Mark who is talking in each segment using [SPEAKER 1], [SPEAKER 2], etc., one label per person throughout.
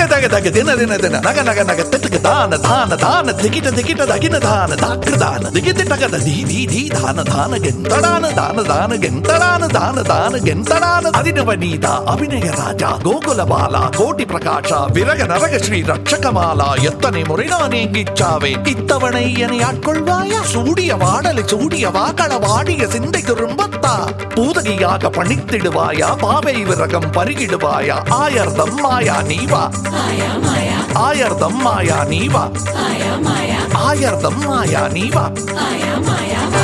[SPEAKER 1] தக தக தக தின தின தின நக நக நக திட்டுக்கு தான தான தான திகிட்ட திகிட்ட தகின தான தாக்கு தான திகிட்டு தகத தி தி தி தான தான கெந்தடான தான தான கெந்தடான தான தான கெந்தடான அதினவ நீத அபிநய ராஜா கோகுல பாலா கோட்டி பிரகாஷா விரக நரக ஸ்ரீ ரட்சகமாலா எத்தனை முறை நான் ஏங்கிச்சாவே இத்தவணை என்னை ஆட்கொள்வாயா சூடிய வாடலை சூடிய வாக்கள வாடிய சிந்தை திரும்பத்தா பூதகியாக பணித்திடுவாயா பாவை விரகம் பருகிடுவாயா ஆயர்தம் மாயா நீவா
[SPEAKER 2] மாயா மாயா
[SPEAKER 1] ஆயர்தம் மாயா நீவா
[SPEAKER 2] மாயா மாயா
[SPEAKER 1] ஆயர்தம் மாயா நீவா
[SPEAKER 2] மாயா மாயா வா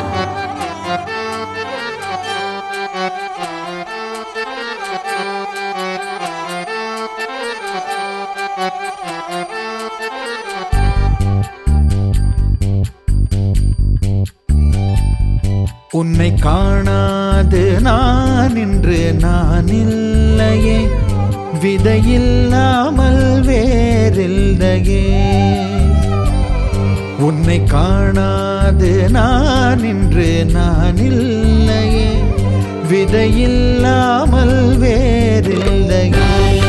[SPEAKER 3] உன்னை காணாது நான் இன்று நான் இல்லையே விதையில்லாமல் வேறில்லையே உன்னை காணாது நான் இன்று நான் இல்லையே விதையில்லாமல் வேறில்லையே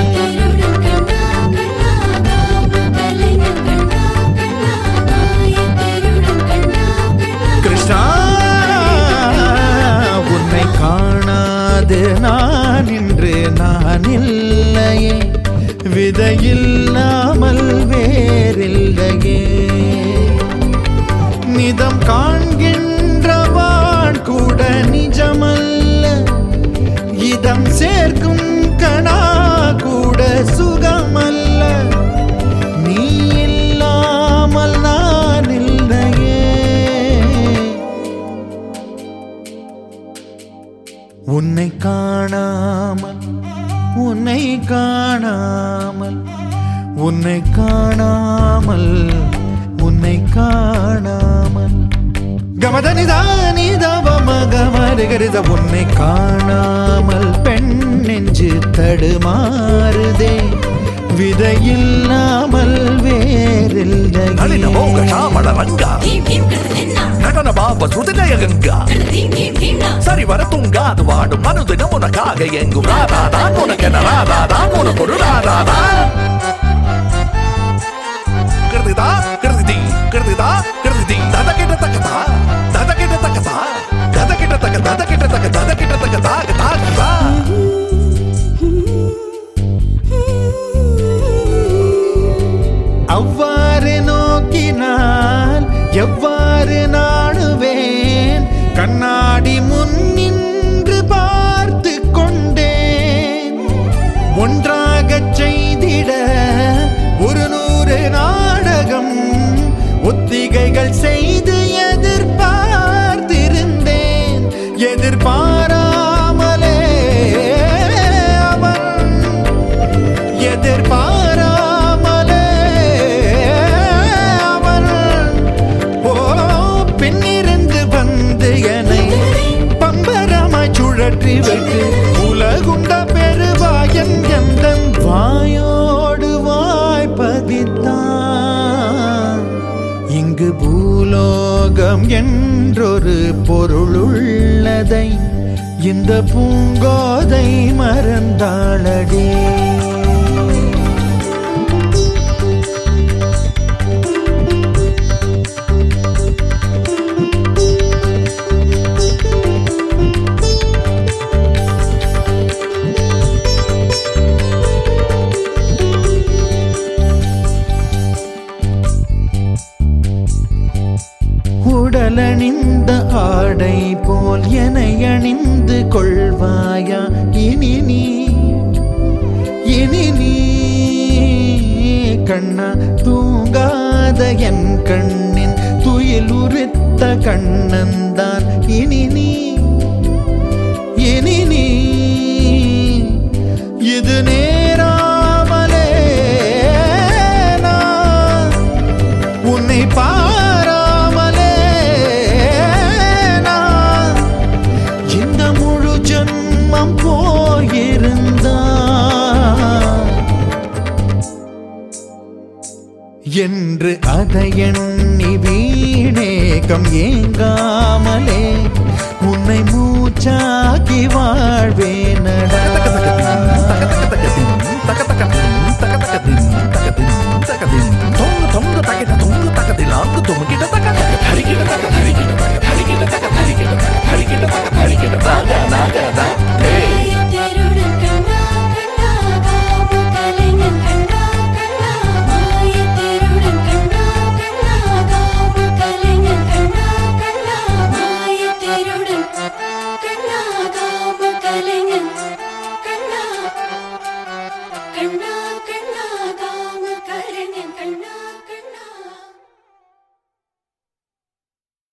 [SPEAKER 3] கிருஷ்ணா உன்னை காணாது நான் இன்று நான் இல்லையே விதையில்லாமல் வேறில்லையே நிதம் காண்கின்றவான் கூட நிஜமல்ல இதம் சேர்க்கும் கணா கூட சுகமல்ல நீ இல்லாமல் நான் இல்லையே உன்னை காணாமல் உன்னை காணாமல் உன்னை காணாமல் உன்னை காணாமல் கமதனிதானிதவமகமருகரித உன்னை காணாமல் பெண் நெஞ்சு தடுமாறுதே விதையில்லாமல்
[SPEAKER 1] நளின மோக
[SPEAKER 3] வேறில்லை
[SPEAKER 1] ஷாமள ரங்கா
[SPEAKER 2] భీం భీం కృతనిన్నా
[SPEAKER 1] நடன பாப சுதிலய கங்கா
[SPEAKER 2] భీం భీం భీమ్నా
[SPEAKER 1] சரி வர தூங்காது வாடும் மனுதினம் உனக்காக எங்கும் ராதாதான் உனக்கென ராதாதான் உனக்கு ஒரு ராதாதான் கிருதிதா கிருதி கிருதிதா கிருதி தத கிட்ட தக்கதா தத கிட்ட தக்கதா தத கிட்ட தக்க தத கிட்ட தக்க தத கிட்ட தக்க தாக தாகதா
[SPEAKER 3] அவ்வாறு நோக்கினால் எவ்வாறு நாடுவேன் கண்ணாடி முன் நின்று பார்த்து கொண்டேன் ஒன்றாகச் செய்திட ஒரு நூறு நாடகம் ஒத்திகைகள் செய்து எதிர்பார்த்திருந்தேன் எதிர்பாராமலே அவன் எதிர்பாராமலே அவன் ஓ பின்னிருந்து வந்து என்னை பம்பரமாய் சுழற்றி வைத்து உலகுண்ட பெருவாயன் எந்த வாயோடு வாய் பதித்தான் இங்கு பூலோகம் என்றொரு பொருளுள்ளதை இந்த பூங்கோதை மறந்தாளடே உடலணிந்த ஆடை போல் என அணிந்து கொள்வாயா இனி நீ இனி நீ கண்ணா தூங்காத என் கண்ணின் துயில் உரித்த கண்ணந்தான் இனி நீ இனி நீ இது நேராமலே நான் உன்னை பாராமலே நான் இந்த முழு ஜன்மம் போயிருந்தா என்று அதை எண்ணி வீணேகம் ஏங்காமலே உன்னை மூச்சாக்கி வாழ்வேனடா
[SPEAKER 1] தக தக தக தக தக
[SPEAKER 3] ஆ